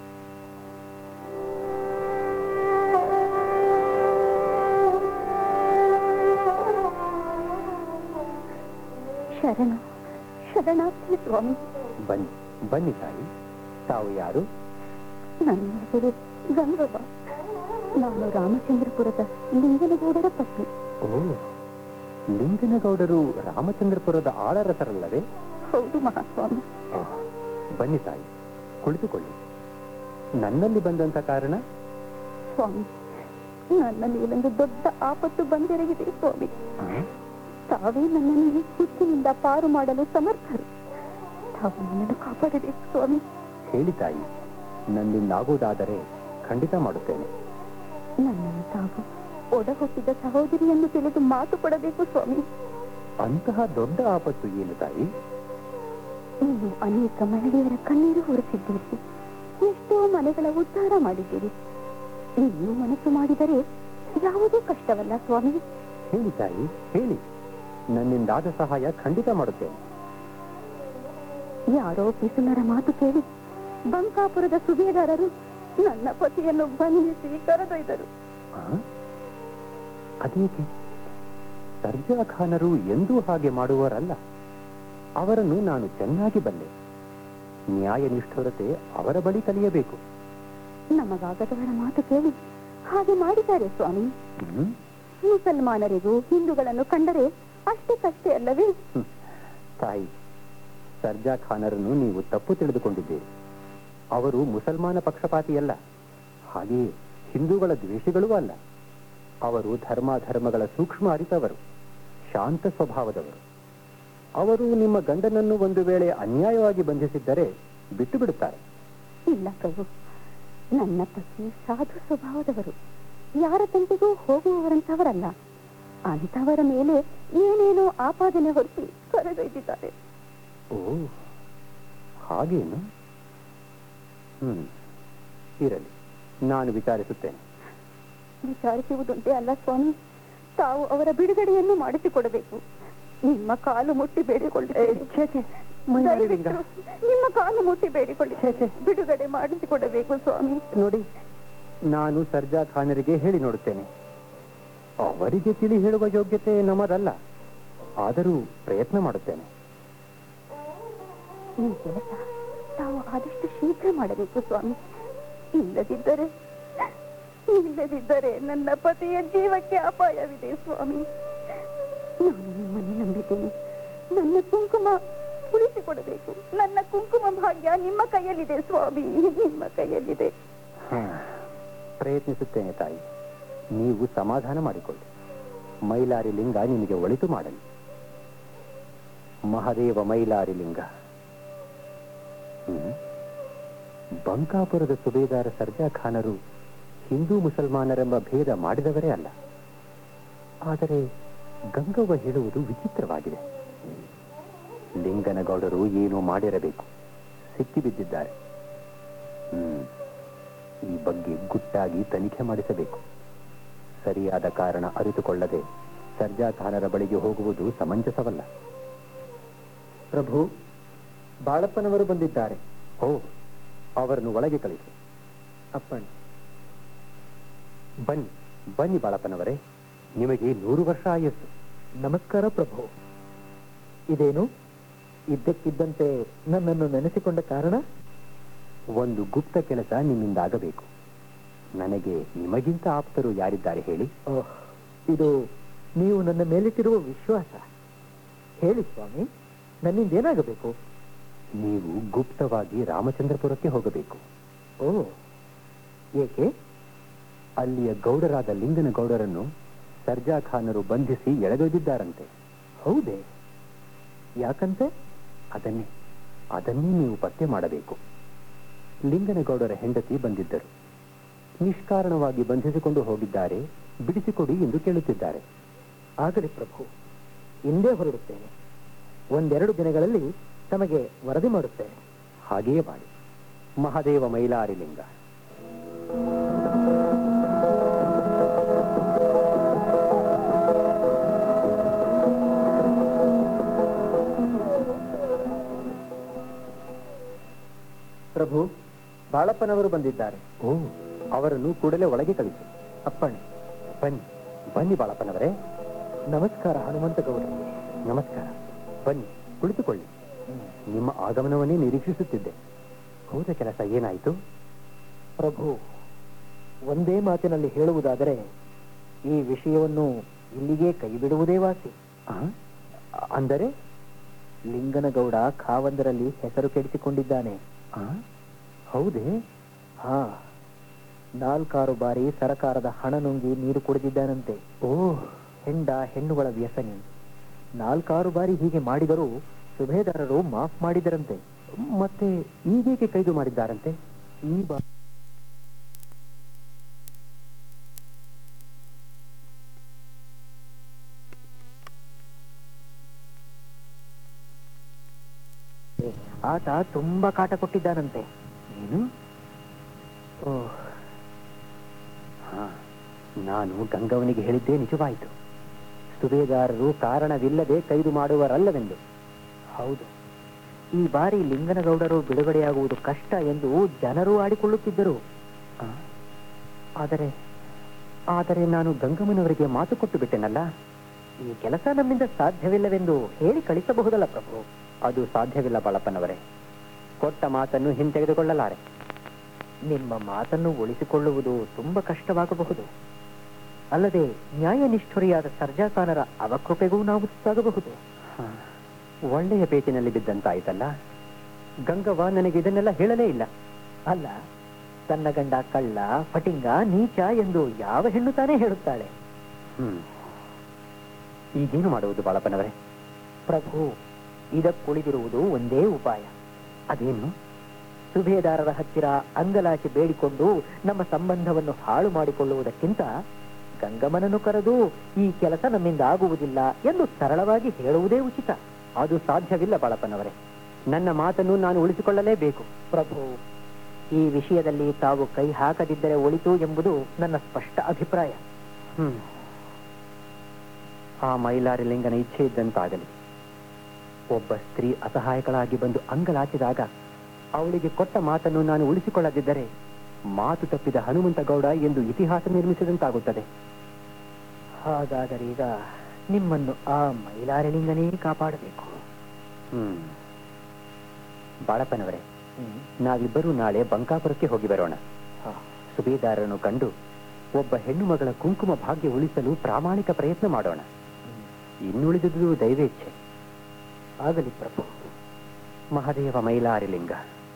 ಶರಣ ಶರಣಾರ್ಥಿ ಸ್ವಾಮಿ ಬನ್ನಿ ಬನ್ನಿ ತಾಯಿ ತಾವು ಯಾರು ನನ್ನ ಹೆಸರು ಗಂಗವ್ವ ನಾನು ರಾಮಚಂದ್ರಪುರದ ಲಿಂಗನಗೌಡರ ಪತ್ನಿ ಓ ಲಿಂಗನಗೌಡರು ರಾಮಚಂದ್ರಪುರದ ಆಳರಸರಲ್ಲವೇ ಹೌದು ಮಹಾಸ್ವಾಮಿ ಆ, ಬನ್ನಿ ತಾಯಿ ಕುಳಿತುಕೊಳ್ಳಿ ನನ್ನಲ್ಲಿ ಬಂದಂತ ಕಾರಣ ಸ್ವಾಮಿ ನನ್ನ ಮೇಲೊಂದು ದೊಡ್ಡ ಆಪತ್ತು ಬಂದೆರಗಿದೆ ಸ್ವಾಮಿ ಆ, ತಾವೇ ನನ್ನನ್ನು ಈ ಹುಚ್ಚಿನಿಂದ ಪಾರು ಮಾಡಲು ಸಮರ್ಥರು ತಾವು ನನ್ನನ್ನು ಕಾಪಾಡಬೇಕು ಸ್ವಾಮಿ ಹೇಳಿ ತಾಯಿ ನನ್ನಿಂದಾಗುವುದಾದರೆ ಖಂಡಿತ ಮಾಡುತ್ತೇನೆ ನನ್ನನ್ನು ತಾವು ಒಡ ಹುಟ್ಟಿದ ಸಹೋದರಿಯನ್ನು ತಿಳಿದು ಮಾತು ಕೊಡಬೇಕು ಸ್ವಾಮಿ ಅಂತಹ ದೊಡ್ಡ ಆಪತ್ತು ಏನು ತಾಯಿ ನೀವು ಅನೇಕ ಮಹಿಳೆಯರ ಕಣ್ಣೀರು ಹೊರಿಸಿದ್ದೀರಿ ಎಷ್ಟೋ ಮನೆಗಳ ಉದ್ಧಾರ ಮಾಡಿದ್ದೀರಿ ನೀವು ಮನಸ್ಸು ಮಾಡಿದರೆ ಯಾವುದೂ ಕಷ್ಟವಲ್ಲ ಸ್ವಾಮಿ ಹೇಳಿ ತಾಯಿ ಹೇಳಿ ನನ್ನಿಂದಾದ ಸಹಾಯ ಖಂಡಿತ ಮಾಡುತ್ತೇನೆ ಯಾರೋ ಪಿಸುನರ ಮಾತು ಕೇಳಿ ಬಂಕಾಪುರದ ಸುಬೇದಾರರು ನನ್ನ ಪತಿಯನ್ನು ಬಂಧಿಸಿ ಕರೆದೊಯ್ದರು ಆ? ಅದೇಕೆ ಸರ್ಜಾ ಖಾನರು ಎಂದೂ ಹಾಗೆ ಮಾಡುವವರಲ್ಲ ಅವರನ್ನು ನಾನು ಚೆನ್ನಾಗಿ ಬಲ್ಲೆ ನ್ಯಾಯ ನಿಷ್ಠುರತೆ ಅವರ ಬಳಿ ಕಲಿಯಬೇಕು ನಮಗಾಗದವರ ಮಾತು ಕೇಳಿ ಹಾಗೆ ಮಾಡಿದ್ದಾರೆ ಸ್ವಾಮಿ ಹ್ಮ್? ಮುಸಲ್ಮಾನರಿಗೂ ಹಿಂದೂಗಳನ್ನು ಕಂಡರೆ ಅಷ್ಟಕ್ಕಷ್ಟೇ ಅಲ್ಲವೇ ಹ್ಮ್. ತಾಯಿ ಸರ್ಜಾ ಖಾನರನ್ನು ನೀವು ತಪ್ಪು ತಿಳಿದುಕೊಂಡಿದ್ದೀರಿ ಅವರು ಮುಸಲ್ಮಾನ ಪಕ್ಷಪಾತಿಯಲ್ಲ ಹಾಗೆಯೇ ಹಿಂದೂಗಳ ದ್ವೇಷಗಳೂ ಅಲ್ಲ ಅವರು ಧರ್ಮಾಧರ್ಮಗಳ ಸೂಕ್ಷ್ಮ ಅರಿತವರು ಶಾಂತ ಸ್ವಭಾವದವರು ಅವರು ನಿಮ್ಮ ಗಂಡನನ್ನು ಒಂದು ವೇಳೆ ಅನ್ಯಾಯವಾಗಿ ಬಂಧಿಸಿದ್ದರೆ ಬಿಟ್ಟು ಬಿಡುತ್ತಾರೆ ಇಲ್ಲ ಪ್ರಭು ನನ್ನ ಪತಿ ಸಾಧು ಸ್ವಭಾವದವರು ಯಾರ ತಂಟೆಗೂ ಹೋಗುವವರಂತವರಲ್ಲ ಅಂಥವರ ಮೇಲೆ ಏನೇನೋ ಆಪಾದನೆ ಹೊರಿಸಿ ಕರೆದೊಯ್ದಿದ್ದಾರೆ ಓ ಹಾಗೇನು ಹ್ಮ್ ಇರಲಿ ನಾನು ವಿಚಾರಿಸುತ್ತೇನೆ ವಿಚಾರಿಸುವುದುಂಟೆ ಅಲ್ಲ ಸ್ವಾಮಿ ತಾವು ಅವರ ಬಿಡುಗಡೆಯನ್ನು ಮಾಡಿಸಿಕೊಡಬೇಕು ನಿಮ್ಮ ಕಾಲು ಮುಟ್ಟಿ ಬೇಡಿಕೊಳ್ಳುತ್ತೇನೆ ಮೈಲಾರಿಲಿಂಗ. ದಯವಿಟ್ಟು ನಿಮ್ಮ ಕಾಲು ಮುಟ್ಟಿ ಬೇಡಿಕೊಳ್ಳಿ ಬಿಡುಗಡೆ ಮಾಡಿಸಿಕೊಡಬೇಕು ಸ್ವಾಮಿ ನೋಡಿ ನಾನು ಸರ್ಜಾ ಖಾನರಿಗೆ ಹೇಳಿ ನೋಡುತ್ತೇನೆ ಅವರಿಗೆ ತಿಳಿ ಹೇಳುವ ಯೋಗ್ಯತೆ ನಮ್ಮದಲ್ಲ ಆದರೂ ಪ್ರಯತ್ನ ಮಾಡುತ್ತೇನೆ ಈ ಕೆಲಸ ತಾವು ಆದಷ್ಟು ಶೀಘ್ರ ಮಾಡಬೇಕು ಸ್ವಾಮಿ ಇಲ್ಲದಿದ್ದರೆ ಇಲ್ಲದಿದ್ದರೆ ನನ್ನ ಪತಿಯ ಜೀವಕ್ಕೆ ಅಪಾಯವಿದೆ ಸ್ವಾಮಿ ನಾನು ನಿಮ್ಮನ್ನು ನಂಬಿದ್ದೇನೆ ನನ್ನ ಕುಂಕುಮ ಉಳಿಸಿಕೊಡಬೇಕು ನನ್ನ ಕುಂಕುಮ ಭಾಗ್ಯ ನಿಮ್ಮ ಕೈಯಲ್ಲಿದೆ ಸ್ವಾಮಿ ನಿಮ್ಮ ಕೈಯಲ್ಲಿದೆ ಹಾ, ಪ್ರಯತ್ನಿಸುತ್ತೇನೆ ತಾಯಿ ನೀವು ಸಮಾಧಾನ ಮಾಡಿಕೊಳ್ಳಿ ಮೈಲಾರಿ ಲಿಂಗ ನಿಮಗೆ ಒಳಿತು ಮಾಡಲಿ ಮಹದೇವ ಮೈಲಾರಿ ಲಿಂಗ ಹ್ಮ್. ಬಂಕಾಪುರದ ಸುಬೇದಾರ ಸರ್ಜಾ ಖಾನರು ಹಿಂದೂ ಮುಸಲ್ಮಾನರೆಂಬ ಭೇದ ಮಾಡಿದವರೇ ಅಲ್ಲ ಆದರೆ ಗಂಗವ್ವ ಹೇಳುವುದು ವಿಚಿತ್ರವಾಗಿದೆ ಲಿಂಗನಗೌಡರು ಏನೋ ಮಾಡಿರಬೇಕು ಸಿಕ್ಕಿಬಿದ್ದಿದ್ದಾರೆ ಹ್ಮ್ ಈ ಬಗ್ಗೆ ಗುಟ್ಟಾಗಿ ತನಿಖೆ ಮಾಡಿಸಬೇಕು ಸರಿಯಾದ ಕಾರಣ ಅರಿತುಕೊಳ್ಳದೆ ಸರ್ಜಾ ಖಾನರ ಬಳಿಗೆ ಹೋಗುವುದು ಸಮಂಜಸವಲ್ಲ ಪ್ರಭು ಬಾಳಪ್ಪನವರು ಬಂದಿದ್ದಾರೆ ಓ ಅವರನ್ನು ಒಳಗೆ ಕಳಿಸಿ ಅಪ್ಪಣೆ ಬನ್ನಿ ಬನ್ನಿ ಬಾಳಪ್ಪನವರೇ ನಿಮಗೆ ನೂರು ವರ್ಷ ಆಯಸ್ಸು ನಮಸ್ಕಾರ ಪ್ರಭು ಇದೇನು ಇದ್ದಕ್ಕಿದ್ದಂತೆ ನನ್ನನ್ನು ನೆನೆಸಿಕೊಂಡ ಕಾರಣ ಒಂದು ಗುಪ್ತ ಕೆಲಸ ನಿಮ್ಮಿಂದ ಆಗಬೇಕು ನನಗೆ ನಿಮಗಿಂತ ಆಪ್ತರು ಯಾರಿದ್ದಾರೆ ಹೇಳಿ ಓಹ್ ಇದು ನೀವು ನನ್ನ ಮೇಲಿಟ್ಟಿರುವ ವಿಶ್ವಾಸ ಹೇಳಿ ಸ್ವಾಮಿ ನನ್ನಿಂದ ಏನಾಗಬೇಕು ನೀವು ಗುಪ್ತವಾಗಿ ರಾಮಚಂದ್ರಪುರಕ್ಕೆ ಹೋಗಬೇಕು ಓ ಏಕೆ ಅಲ್ಲಿಯ ಗೌಡರಾದ ಲಿಂಗನ ಗೌಡರನ್ನು ಸರ್ಜಾ ಖಾನರು ಬಂಧಿಸಿ ಎಳೆದೊಯ್ದಿದ್ದಾರಂತೆ ಹೌದೇ ಯಾಕಂತೆ ಅದನ್ನೇ ಅದನ್ನೇ ನೀವು ಪತ್ತೆ ಮಾಡಬೇಕು ಲಿಂಗನಗೌಡರ ಹೆಂಡತಿ ಬಂದಿದ್ದರು ನಿಷ್ಕಾರಣವಾಗಿ ಬಂಧಿಸಿಕೊಂಡು ಹೋಗಿದ್ದಾರೆ ಬಿಡಿಸಿಕೊಡಿ ಎಂದು ಕೇಳುತ್ತಿದ್ದಾರೆ ಆಗಲಿ ಪ್ರಭು ಇಂದೇ ಹೊರಡುತ್ತೇನೆ ಒಂದೆರಡು ದಿನಗಳಲ್ಲಿ ತಮಗೆ ವರದಿ ಮಾಡುತ್ತೇನೆ ಹಾಗೆಯೇ ಮಾಡಿ ಮಹಾದೇವ ಮೈಲಾರಿಲಿಂಗ ಪ್ರಭು ಬಾಳಪ್ಪನವರು ಬಂದಿದ್ದಾರೆ ಓ ಅವರನ್ನು ಕೂಡಲೇ ಒಳಗೆ ಕಳಿಸಿ ಅಪ್ಪಣೆ ಬನ್ನಿ ಬನ್ನಿ ಬಾಳಪ್ಪನವರೇ ನಮಸ್ಕಾರ ಹನುಮಂತ ಗೌಡರಿಗೆ ನಮಸ್ಕಾರ ಬನ್ನಿ ಕುಳಿತುಕೊಳ್ಳಿ ನಿಮ್ಮ ಆಗಮನವನ್ನೇ ನಿರೀಕ್ಷಿಸುತ್ತಿದ್ದೆ ಹೋದ ಕೆಲಸ ಏನಾಯಿತು ಪ್ರಭು ಒಂದೇ ಮಾತಿನಲ್ಲಿ ಹೇಳುವುದಾದರೆ ಈ ವಿಷಯವನ್ನು ಇಲ್ಲಿಗೆ ಕೈಬಿಡುವುದೇ ವಾಸಿ ಆ? ಅಂದರೆ ಲಿಂಗನಗೌಡ ಖಾವಂದರಲ್ಲಿ ಹೆಸರು ಕೆಡಿಸಿಕೊಂಡಿದ್ದಾನೆ ಆ? ಹೌದೇ ಹಾ ನಾಲ್ಕಾರು ಬಾರಿ ಸರಕಾರದ ಹಣ ನುಂಗಿ ನೀರು ಕುಡಿದಿದ್ದಾನಂತೆ ಓ ಹೆಂಡ ಹೆಣ್ಣುಗಳ ವ್ಯಸನಿ ನಾಲ್ಕಾರು ಬಾರಿ ಹೀಗೆ ಮಾಡಿದರೂ ಸುಬೇದಾರರು ಮಾಫ್ ಮಾಡಿದರಂತೆ ಮತ್ತೆ ಈಗೇಕೆ ಕೈದು ಮಾಡಿದ್ದಾರಂತೆ ಈ ಬಾ ಆತ ತುಂಬಾ ಕಾಟ ಕೊಟ್ಟಿದ್ದಾನಂತೆ ಏನು ಓ ಹಾ ನಾನು ಗಂಗವನಿಗೆ ಹೇಳಿದ್ದೇ ನಿಜವಾಯಿತು ಸುಬೇದಾರರು ಕಾರಣವಿಲ್ಲದೆ ಕೈದು ಮಾಡುವರಲ್ಲವೆಂದು ಹೌದು ಈ ಬಾರಿ ಲಿಂಗನಗೌಡರು ಬಿಡುಗಡೆಯಾಗುವುದು ಕಷ್ಟ ಎಂದು ಜನರು ಆಡಿಕೊಳ್ಳುತ್ತಿದ್ದರು ಆ? ಆದರೆ ಆದರೆ ನಾನು ಗಂಗಮ್ಮನವರಿಗೆ ಮಾತು ಕೊಟ್ಟು ಬಿಟ್ಟೆನಲ್ಲ ಈ ಕೆಲಸ ನಮ್ಮಿಂದ ಸಾಧ್ಯವಿಲ್ಲವೆಂದು ಹೇಳಿ ಕಳಿಸಬಹುದಲ್ಲ ಪ್ರಭು ಅದು ಸಾಧ್ಯವಿಲ್ಲ ಬಾಳಪ್ಪನವರೇ ಕೊಟ್ಟ ಮಾತನ್ನು ಹಿಂತೆಗೆದುಕೊಳ್ಳಲಾರೆ ನಿಮ್ಮ ಮಾತನ್ನು ಉಳಿಸಿಕೊಳ್ಳುವುದು ತುಂಬಾ ಕಷ್ಟವಾಗಬಹುದು ಅಲ್ಲದೆ ನ್ಯಾಯನಿಷ್ಠುರಿಯಾದ ಸರ್ಜಾಖಾನರ ಅವಕೃಪೆಗೂ ನಾವು ತುತ್ತಾಗಬಹುದು ಹಾ. ಒಳ್ಳೆಯ ಪೇಚಿನಲ್ಲಿ ಬಿದ್ದಂತಾಯ್ತಲ್ಲ ಗಂಗವ್ವ ನನಗೆ ಇದನ್ನೆಲ್ಲ ಹೇಳಲೇ ಇಲ್ಲ ಅಲ್ಲ ತನ್ನ ಗಂಡ ಕಳ್ಳ ಫಟಿಂಗ ನೀಚ ಎಂದು ಯಾವ ಹೆಣ್ಣು ತಾನೇ ಹೇಳುತ್ತಾಳೆ ಹ್ಮ್ ಈಗೇನು ಮಾಡುವುದು ಬಾಳಪ್ಪನವರೇ ಪ್ರಭು ಇದಕ್ಕುಳಿದಿರುವುದು ಒಂದೇ ಉಪಾಯ ಅದೇನು ಸುಬೇದಾರರ ಹತ್ತಿರ ಅಂಗಲಾಚಿ ಬೇಡಿಕೊಂಡು ನಮ್ಮ ಸಂಬಂಧವನ್ನು ಹಾಳು ಮಾಡಿಕೊಳ್ಳುವುದಕ್ಕಿಂತ ಗಂಗಮ್ಮನನ್ನು ಕರೆದು ಈ ಕೆಲಸ ನಮ್ಮಿಂದ ಆಗುವುದಿಲ್ಲ ಎಂದು ಸರಳವಾಗಿ ಹೇಳುವುದೇ ಉಚಿತ ಅದು ಸಾಧ್ಯವಿಲ್ಲ ಬಾಳಪ್ಪನವರೇ ನನ್ನ ಮಾತನ್ನು ನಾನು ಉಳಿಸಿಕೊಳ್ಳಲೇಬೇಕು ಪ್ರಭು ಈ ವಿಷಯದಲ್ಲಿ ತಾವು ಕೈ ಹಾಕದಿದ್ದರೆ ಒಳಿತು ಎಂಬುದು ನನ್ನ ಸ್ಪಷ್ಟ ಅಭಿಪ್ರಾಯ ಹ್ಮ್ ಆ ಮೈಲಾರಿ ಲಿಂಗನ ಇಚ್ಛೆ ಇದ್ದಂತಾಗಲಿ ಒಬ್ಬ ಸ್ತ್ರೀ ಅಸಹಾಯಕಳಾಗಿ ಬಂದು ಅಂಗಲಾಚಿದಾಗ ಅವಳಿಗೆ ಕೊಟ್ಟ ಮಾತನ್ನು ನಾನು ಉಳಿಸಿಕೊಳ್ಳದಿದ್ದರೆ ಮಾತು ತಪ್ಪಿದ ಹನುಮಂತ ಗೌಡ ಎಂದು ಇತಿಹಾಸ ನಿರ್ಮಿಸಿದಂತಾಗುತ್ತದೆ ಹಾಗಾದರೀಗ ನಿಮ್ಮನ್ನು ಆ ಮೈಲಾರಲಿಂಗನೇ ಕಾಪಾಡಬೇಕು ಹ್ಮ್ ಬಾಳಪ್ಪನವರೇ ನಾವಿಬ್ಬರೂ ನಾಳೆ ಬಂಕಾಪುರಕ್ಕೆ ಹೋಗಿ ಬರೋಣ ಹಾ. ಸುಬೇದಾರರನ್ನು ಕಂಡು ಒಬ್ಬ ಹೆಣ್ಣು ಮಗಳ ಕುಂಕುಮ ಭಾಗ್ಯ ಉಳಿಸಲು ಪ್ರಾಮಾಣಿಕ ಪ್ರಯತ್ನ ಮಾಡೋಣ ಇನ್ನುಳಿದುದು ದೈವೇಚ್ಛೆ ಆಗಲಿ ಪ್ರಭು ಮಹದೇವ ಮೈಲಾರಿಲಿಂಗ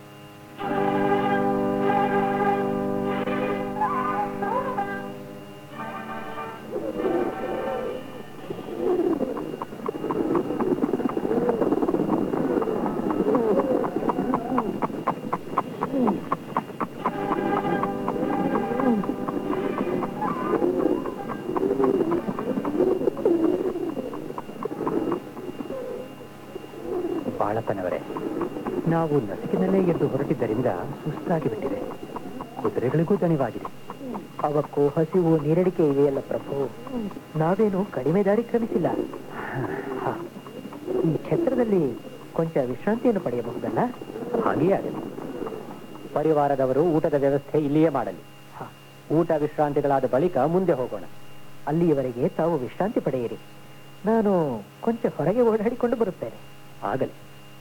ಬಾಳಪ್ಪನವರೇ ನಾವು ನಸುಕಿನಲ್ಲೇ ಎದ್ದು ಹೊರಟಿದ್ದರಿಂದ ಸುಸ್ತಾಗಿ ಬಿಟ್ಟಿದೆ ಕುದುರೆಗಳಿಗೂ ದಣಿವಾಗಿದೆ ಅವಕ್ಕೂ ಹಸಿವು ನೀರಡಿಕೆ ಇವೆಯಲ್ಲ ಪ್ರಭು ನಾವೇನು ಕಡಿಮೆ ದಾರಿ ಕ್ರಮಿಸಿಲ್ಲ ಹ, ಈ ಛತ್ರದಲ್ಲಿ ಕೊಂಚ ವಿಶ್ರಾಂತಿಯನ್ನು ಪಡೆಯಬಹುದಲ್ಲ ಹಾಗೆಯೇ ಆಗಲಿ ಪರಿವಾರದವರು ಊಟದ ವ್ಯವಸ್ಥೆ ಇಲ್ಲಿಯೇ ಮಾಡಲಿ ಹ, ಊಟ ವಿಶ್ರಾಂತಿಗಳಾದ ಬಳಿಕ ಮುಂದೆ ಹೋಗೋಣ ಅಲ್ಲಿಯವರೆಗೆ ತಾವು ವಿಶ್ರಾಂತಿ ಪಡೆಯಿರಿ ನಾನು ಕೊಂಚ ಹೊರಗೆ ಓಡಾಡಿಕೊಂಡು ಬರುತ್ತೇನೆ ಆಗಲಿ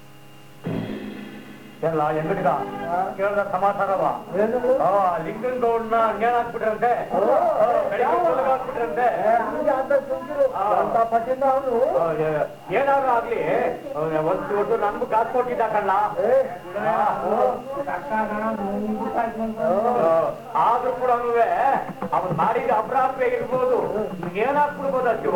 ಎಲ್ಲ ಎಂಗಡಿಗ ಕೇಳಿದ ಸಮಾಚಾರವ ಲಿಂಗನ್ ಗೌಡ್ನ ನೇಣ್ ಹಾಕ್ಬಿಟ್ರಂತೆ ಬೆಳಿಗ್ಗೆ ಕೊಲ್ಗೆ ಹಾಕ್ಬಿಟ್ರಂತೆ ಆ, ಏ- ಏನಾದ್ರು ಆಗ್ಲಿ ಒಂದು ಒಟ್ಟು ನನ್ಗೂ ಕಾಸು ಕೊಟ್ಟಿದ್ದ ಕಣ್ಣ ಆದ್ರೂ ಕೂಡ ಅವನ್ ಮಾಡಿದ ಅಪರಾಧ ಇರ್ಬೋದು ಏನ್ ಹಾಕ್ಬಿಡ್ಬೋದ ಶಿವ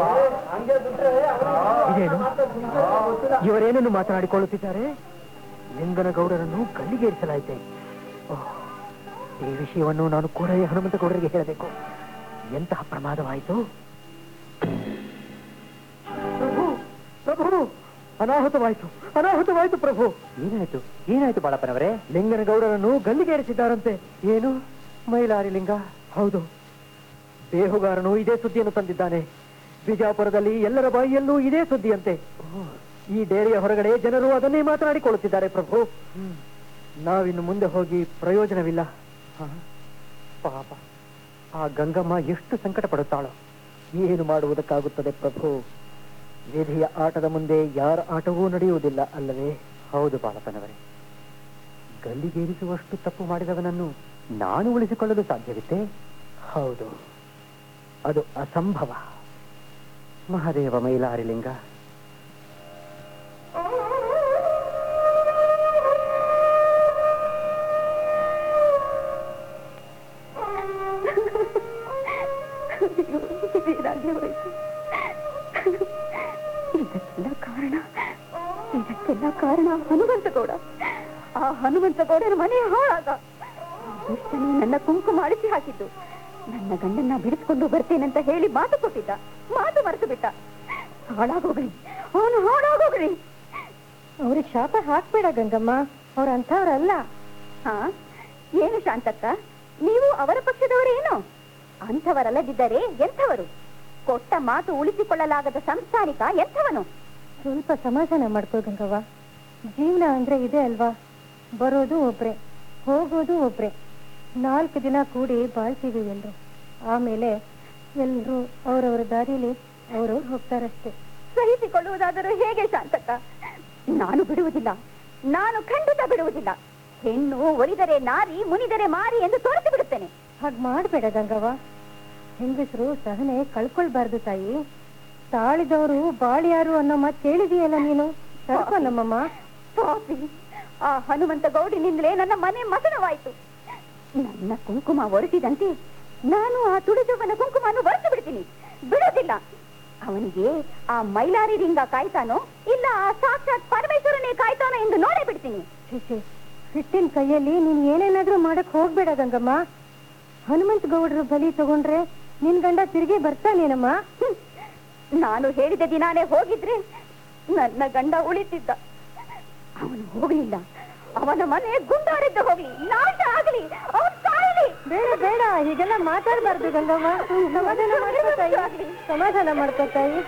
ಇದೇನು ಇವರೇನನ್ನು ಮಾತನಾಡಿಕೊಳ್ಳುತ್ತಿದ್ದಾರೆ ಲಿಂಗನಗೌಡರನ್ನು ಗಲ್ಲಿಗೇರಿಸಲಾಯಿತೆ ಓಹ್, ಈ ವಿಷಯವನ್ನು ನಾನು ಕೂಡಲೇ ಹನುಮಂತ ಗೌಡರಿಗೆ ಹೇಳಬೇಕು ಎಂತಹ ಪ್ರಮಾದವಾಯಿತು ಪ್ರಭು ಅನಾಹುತವಾಯ್ತು ಅನಾಹುತವಾಯ್ತು ಪ್ರಭು ಏನಾಯ್ತು ಏನಾಯ್ತು ಬಾಳಪ್ಪನವರೇ ಲಿಂಗನಗೌಡರನ್ನು ಗಲ್ಲಿಗೇರಿಸಿದ್ದಾರಂತೆ ಏನು ಮೈಲಾರಿ ಲಿಂಗ ಹೌದು ಬೇಹುಗಾರನು ಇದೇ ಸುದ್ದಿಯನ್ನು ತಂದಿದ್ದಾನೆ ಬಿಜಾಪುರದಲ್ಲಿ ಎಲ್ಲರ ಬಾಯಿಯಲ್ಲೂ ಇದೇ ಸುದ್ದಿಯಂತೆ ಈ ಡೇರಿಯ ಹೊರಗಡೆ ಜನರು ಅದನ್ನೇ ಮಾತನಾಡಿಕೊಳ್ಳುತ್ತಿದ್ದಾರೆ ಪ್ರಭು ನಾವಿನ್ನು ಮುಂದೆ ಹೋಗಿ ಪ್ರಯೋಜನವಿಲ್ಲ ಪಾಪ ಆ ಗಂಗಮ್ಮ ಎಷ್ಟು ಸಂಕಟ ಪಡುತ್ತಾಳೋ ಏನು ಮಾಡುವುದಕ್ಕಾಗುತ್ತದೆ ಪ್ರಭು ವಿಧಿಯ ಆಟದ ಮುಂದೆ ಯಾರ ಆಟವೂ ನಡೆಯುವುದಿಲ್ಲ ಅಲ್ಲವೇ ಹೌದು ಬಾಳಪ್ಪನವರೇ ಗಲ್ಲಿಗೇರಿಸುವಷ್ಟು ತಪ್ಪು ಮಾಡಿದವನನ್ನು ನಾನು ಉಳಿಸಿಕೊಳ್ಳಲು ಸಾಧ್ಯವಿತ್ತೆ ಹೌದು ಅದು ಅಸಂಭವ ಮಹಾದೇವ ಮೈಲಾರಿ ಲಿಂಗ ಇದೇನಾಗಿ ಹೋಯ್ತು ಇದಕ್ಕೆಲ್ಲ ಕಾರಣ ಇದಕ್ಕೆಲ್ಲ ಕಾರಣ ಹನುಮಂತಗೌಡ ಆ ಹನುಮಂತಗೌಡನ ಮನೆ ಹಾಳಾಗ ದುಷ್ಟನೇ ನನ್ನ ಕುಂಕುಮ ಅಳಿಸಿ ಹಾಕಿದ್ದು ನನ್ನ ಗಂಡನ್ನ ಬಿಡಿಸ್ಕೊಂಡು ಬರ್ತೇನಂತ ಹೇಳಿ ಮಾತು ಕೊಟ್ಟಿದ್ದ ಮಾತು ಮರೆತು ಬಿಟ್ಟ ಹಾಳಾಗೋಗ್ಲಿ ಅವನು ಹಾಳಾಗೋಗ್ಲಿ ಅವ್ರಿಗೆ ಶಾಪ ಹಾಕ್ಬೇಡ ಗಂಗಮ್ಮ ಅವ್ರ ಅಂಥವ್ರಲ್ಲ ಹಾ ಏನು ಶಾಂತಕ್ಕ ನೀವು ಅವರ ಪಕ್ಷದವರೇನು ಅಂಥವರಲ್ಲದಿದ್ದರೆ ಎಂಥವರು ಕೊಟ್ಟ ಮಾತು ಉಳಿಸಿಕೊಳ್ಳಲಾಗದ ಸಂಸ್ಥಾನಿಕ ಎಂಥವನು ಸ್ವಲ್ಪ ಸಮಾಧಾನ ಮಾಡ್ಕೋ ಗಂಗವ್ವ ಜೀವನ ಅಂದ್ರೆ ಇದೆ ಅಲ್ವಾ ಬರೋದು ಒಬ್ರೆ ಹೋಗೋದು ಒಬ್ರೆ ನಾಲ್ಕು ದಿನ ಕೂಡಿ ಬಾಳ್ತೀವಿ ಎಲ್ರು ಆಮೇಲೆ ಎಲ್ರು ಅವ್ರವ್ರ ದಾರಿಲಿ ಅವ್ರವ್ರು ಹೋಗ್ತಾರಷ್ಟೇ ಸಹಿಸಿಕೊಳ್ಳುವುದಾದರೂ ಹೇಗೆ ಶಾಂತಕ್ಕ ನಾನು ಬಿಡುವುದಿಲ್ಲ ನಾನು ಖಂಡಿತ ಬಿಡುವುದಿಲ್ಲ ಹೆಣ್ಣು ಒಲಿದರೆ ನಾರಿ ಮುನಿದರೆ ಮಾರಿ ಎಂದು ತೋರಿಸಿ ಬಿಡುತ್ತೇನೆ ಹಾಗ್ ಮಾಡ್ಬೇಡ ಗಂಗವ್ವ ಹೆಂಗಸರು ಸಹನೆ ಕಳ್ಕೊಳ್ಬಾರ್ದು ತಾಯಿ ತಾಳಿದವರು ಬಾಳಿಯಾರು ಅನ್ನೋ ಮಾತು ಕೇಳಿದೀಯಲ್ಲ ನೀನು ತಡ್ಕೊ ನಮ್ಮಮ್ಮ ಪಾಪಿ ಆ ಹನುಮಂತ ಗೌಡಿನಿಂದಲೇ ನನ್ನ ಮನೆ ಮಸಣವಾಯಿತು ನನ್ನ ಕುಂಕುಮ ಒರೆಸಿದಂತೆ ನಾನು ಆ ತುಳಿದವನ ಕುಂಕುಮವನ್ನು ಒರೆಸಿ ಬಿಡ್ತೀನಿ ಬಿಡೋದಿಲ್ಲ ಅವನಿಗೆ ಆ ಮೈಲಾರಿ ರಿಂಗ ಕಾಯ್ತಾನೋ ಇಲ್ಲ ಆ ಸಾಕ್ಷಾತ್ ಪರಮೇಶ್ವರನೇ ಕಾಯ್ತಾನೋ ಎಂದು ನೋಡೇ ಬಿಡ್ತೀನಿ ಛೀ ಹಿಟ್ಟಿನ ಕೈಯಲ್ಲಿ ನೀನ್ ಏನೇನಾದ್ರೂ ಮಾಡಕ್ ಹೋಗ್ಬೇಡ ಗಂಗಮ್ಮ ಹನುಮಂತ ಗೌಡ್ರು ಬಲಿ ತಗೊಂಡ್ರೆ ನಿನ್ ಗಂಡ ತಿರುಗಿ ಬರ್ತಾನೇನಮ್ಮ ಹ್ಮ್. ನಾನು ಹೇಳಿದ ದಿನಾನೇ ಹೋಗಿದ್ರೆ ನನ್ನ ಗಂಡ ಉಳಿತಿದ್ದ ಅವನು ಹೋಗ್ಲಿಲ್ಲ ಅವನ ಮನೆ ಗುಂಡಾರಿದ್ದು ಹೋಗ್ಲಿ ನಾಶ ಆಗಲಿ ಅವನು ಸಾಯಲಿ ಬೇಡ ಬೇಡ ಹೀಗೆಲ್ಲ ಮಾತಾಡ್ಬಾರ್ದು ಗಂಗಮ್ಮ ಸಮಾಧಾನ ಮಾಡ್ಕೋ ತಾಯಿ ಸಮಾಧಾನ ಮಾಡ್ಕೋ ತಾಯಿ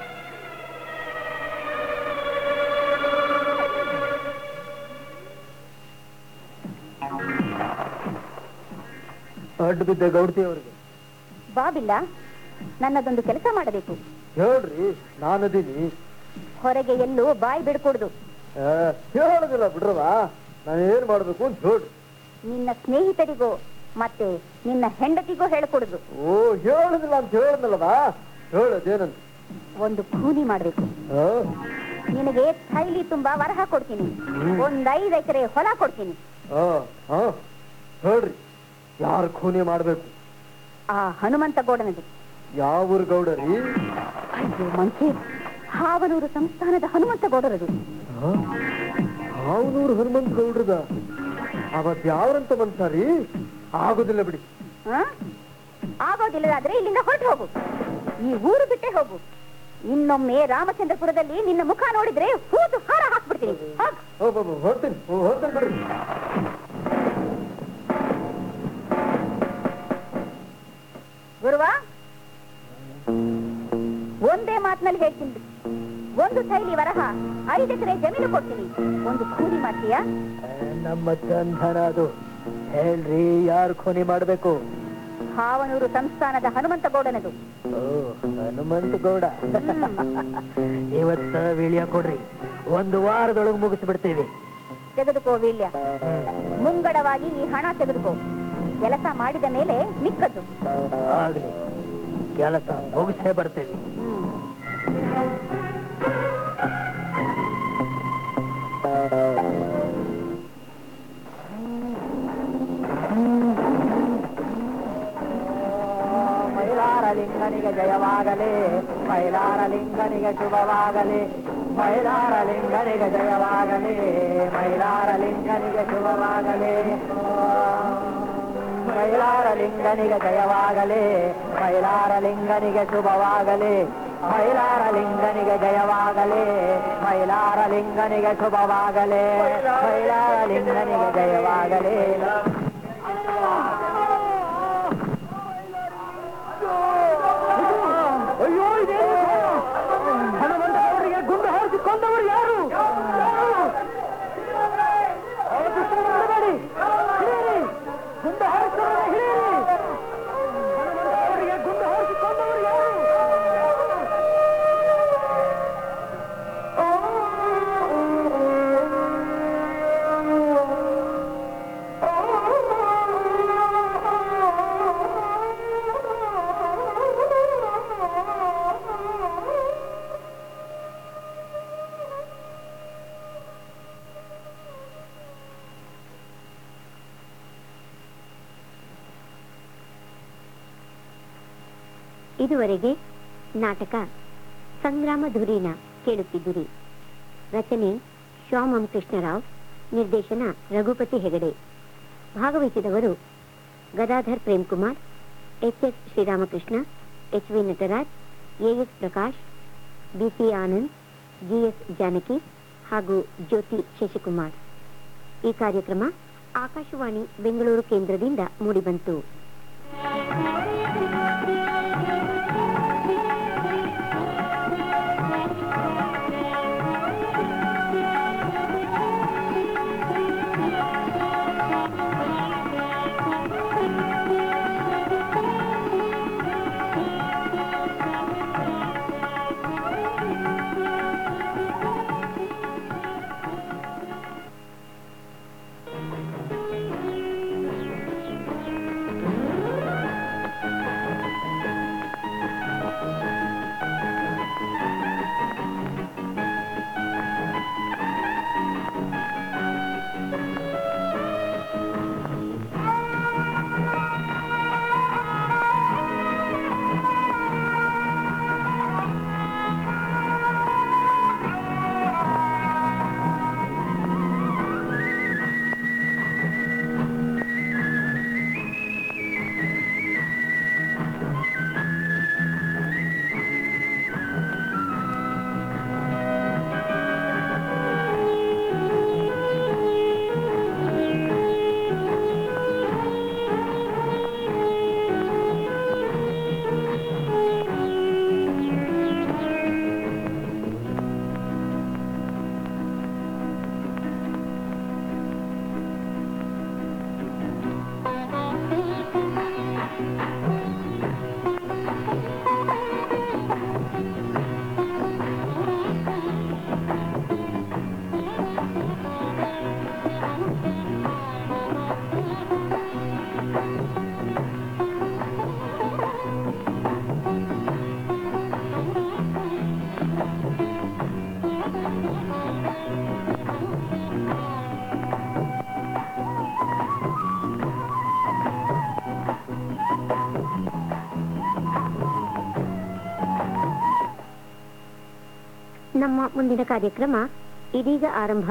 ಅಡ್ಡು ಬಿದ್ದ ಗೌಡ್ತಿ ಅವರಿಗೆ ಬಾಬಿಲ್ಲ ನನ್ನದೊಂದು ಕೆಲಸ ಮಾಡಬೇಕು ಹೇಳ್ರಿ ನಾನದೀನಿ ಹೊರಗೆ ಎಲ್ಲೂ ಬಾಯಿ ಬಿಡ್ಕೊಡ್ದು ಹೇಳೋದಿಲ್ಲ ಬಿಡ್ರವ ನಾನು ಏನ್ ಮಾಡ್ಬೇಕು ಅಂತ ಹೇಳ್ರಿ ನಿನ್ನ ಸ್ನೇಹಿತರಿಗೋ ಮತ್ತೆ ನಿನ್ನ ಹೆಂಡತಿಗೋ ಹೇಳ್ಕೊಡುದು ಓ ಹೇಳುದಿಲ್ಲ ಅಂತ ಹೇಳಿದ್ನಲ್ಲವಾ ಹೇಳೋದೇನಂತ ಒಂದು ಕೂಲಿ ಮಾಡ್ಬೇಕು ನಿನಗೆ ಥೈಲಿ ತುಂಬಾ ವರಹ ಕೊಡ್ತೀನಿ ಒಂದ್ ಐದ್ ಎಕರೆ ಹೊಲ ಕೊಡ್ತೀನಿ ಹೇಳ್ರಿ ಯಾರು ಖೂನಿ ಮಾಡ್ಬೇಕು ಆ ಹನುಮಂತ ಗೌಡನದು ಯಾವ ಊರು ಗೌಡರಿ ಅಯ್ಯೋ ಮಂಕೆ ಹಾವನೂರು ಸಂಸ್ಥಾನದ ಹನುಮಂತ ಗೌಡರದು ಹಾವನೂರು ಹನುಮಂತ ಗೌಡ್ರದ ಅವತ್ ಯಾವ್ರಂತ ಬಂದ್ಸಾರಿ ಆಗುದಿಲ್ಲ ಬಿಡಿ ಆ? ಆಗೋದಿಲ್ಲದಾದ್ರೆ ಇಲ್ಲಿಂದ ಹೊರಟು ಹೋಗು ಈ ಊರು ಬಿಟ್ಟೆ ಹೋಗು ಇನ್ನೊಮ್ಮೆ ರಾಮಚಂದ್ರಪುರದಲ್ಲಿ ನಿನ್ನ ಮುಖ ನೋಡಿದ್ರೆ ಹೂತು ಹಾರ ಹಾಕ್ಬಿಡ್ತೀನಿ ಹೋಗ್. ಓ ಬಾಬು ಹೊರ್ತೀನಿ ಓ ಹೊರ್ತೀನಿ ಬಿಡ್ರಿ ಗುರುವ ಒಂದೇ ಮಾತಿನಲ್ಲಿ ಹೇಳ್ತೀನಿ ಒಂದು ಥೈಲಿ ವರಹ ಐದು ಎಕರೆ ಜಮೀನು ಕೊಡ್ತೀನಿ ಒಂದು ಕೂಲಿ ಮಾಡ್ತೀಯಾ ನಮ್ಮ ಗಂಧನ ಅದು ಹೇಳ್ರಿ ಯಾರು ಖೂನಿ ಮಾಡ್ಬೇಕು ಹಾವನೂರು ಸಂಸ್ಥಾನದ ಹನುಮಂತ ಗೌಡನದು ಓ ಹನುಮಂತ ಗೌಡ ಇವತ್ತ ವಿಳಿಯ ಕೊಡ್ರಿ ಒಂದು ವಾರದೊಳಗೆ ಮುಗಿಸ್ಬಿಡ್ತೀವಿ ತೆಗೆದುಕೋ ವೀಳ್ಯ ಮುಂಗಡವಾಗಿ ಈ ಹಣ ತೆಗೆದುಕೋ ಕೆಲಸ ಮಾಡಿದ ಮೇಲೆ ಮಿಕ್ಕದ್ದು ಆಗ್ಲಿ ಕೆಲಸ ಮುಗಿಸೇ ಬರ್ತೇವೆ ಮೈಲಾರ ಲಿಂಗನಿಗೆ ಜಯವಾಗಲಿ ಮೈಲಾರ ಲಿಂಗನಿಗೆ ಶುಭವಾಗಲಿ ಮೈಲಾರ ಲಿಂಗನಿಗೆ ಜಯವಾಗಲಿ ಮೈಲಾರ ಲಿಂಗನಿಗೆ ಶುಭವಾಗಲಿ ಮೈಲಾರ ಲಿಂಗನಿಗೆ ಜಯವಾಗಲಿ ಮೈಲಾರ ಲಿಂಗನಿಗೆ ಶುಭವಾಗಲಿ ಮೈಲಾರ ಲಿಂಗನಿಗೆ ಜಯವಾಗಲಿ ಮೈಲಾರ ಲಿಂಗನಿಗೆ ಶುಭವಾಗಲಿ ಮೈಲಾರ ಲಿಂಗನಿಗೆ ಜಯವಾಗಲಿ ಅಯ್ಯೋ ಇದೇನು ಹನುಮಂತನವರಿಗೆ ಗುಂಡು ಹಾರಿಸಿ ಕೊಂದವರು ಯಾರು ಅವತ್ತು ಮಾಡಬೇಡಿ ಹಿಡಿಯಿರಿ ಗುಂಡು ಹಾರಿಸಿದವರನ್ನ ಹಿಡಿಯಿರಿ ಹನುಮಂತನವರಿಗೆ ಗುಂಡು ಹಾರಿಸಿ ಕೊಂದವರು ಯಾರು ಇದುವರೆಗೆ ನಾಟಕ ಸಂಗ್ರಾಮ ಧುರೀಣ ಕೇಳುತ್ತಿದ್ದಿರಿ ರಚನೆ ಶ್ಯಾಮಂ ಕೃಷ್ಣರಾವ್ ನಿರ್ದೇಶನ ರಘುಪತಿ ಹೆಗಡೆ ಭಾಗವಹಿಸಿದವರು Gadadhar Premkumar H S Sriramakrishna H V Nataraj A S Prakash B C Anand G S Janaki ಹಾಗೂ ಜ್ಯೋತಿ ಶಶಿಕುಮಾರ್ ಈ ಕಾರ್ಯಕ್ರಮ ಆಕಾಶವಾಣಿ ಬೆಂಗಳೂರು ಕೇಂದ್ರದಿಂದ ಮೂಡಿಬಂತು ನಮ್ಮ ಮುಂದಿನ ಕಾರ್ಯಕ್ರಮ ಇದೀಗ ಆರಂಭ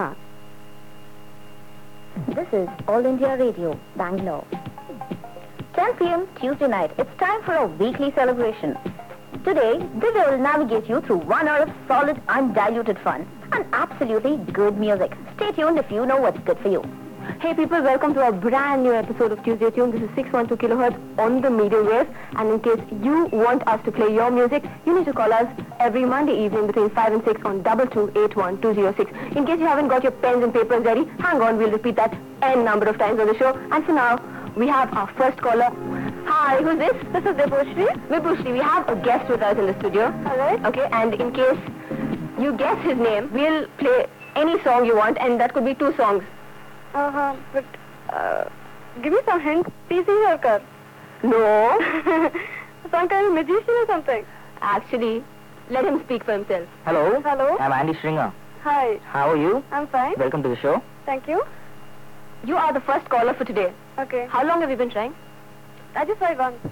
This is All India Radio, Bangalore. 10 p.m. Tuesday night. It's time for a weekly celebration. Today, Divya will navigate you through one hour of solid, undiluted fun and absolutely good music. Stay tuned if you know what's good for you. Hey people, welcome to a brand new episode of Tuesday Tune. This is 612 kilohertz on the medium wave. And in case you want us to play your music, you need to call us every Monday evening between 5 and 6 on 2281206. In case you haven't got your pens and papers ready, hang on, we'll repeat that n number of times on the show. And for now, we have our first caller. Hi, who's this? This is Vibhushri. Vibhushri, we have a guest with us in the studio. Alright. Okay, and in case you guess his name, we'll play any song you want, and that could be two songs. Uh-huh, but uh, give me some hint. PC Sarkar. No. some kind of magician or something. Actually, let him speak for himself. Hello. Hello. I'm Andy Stringer. Hi. How are you? I'm fine. Welcome to the show. Thank you. You are the first caller for today. Okay. How long have you been trying? I just tried once.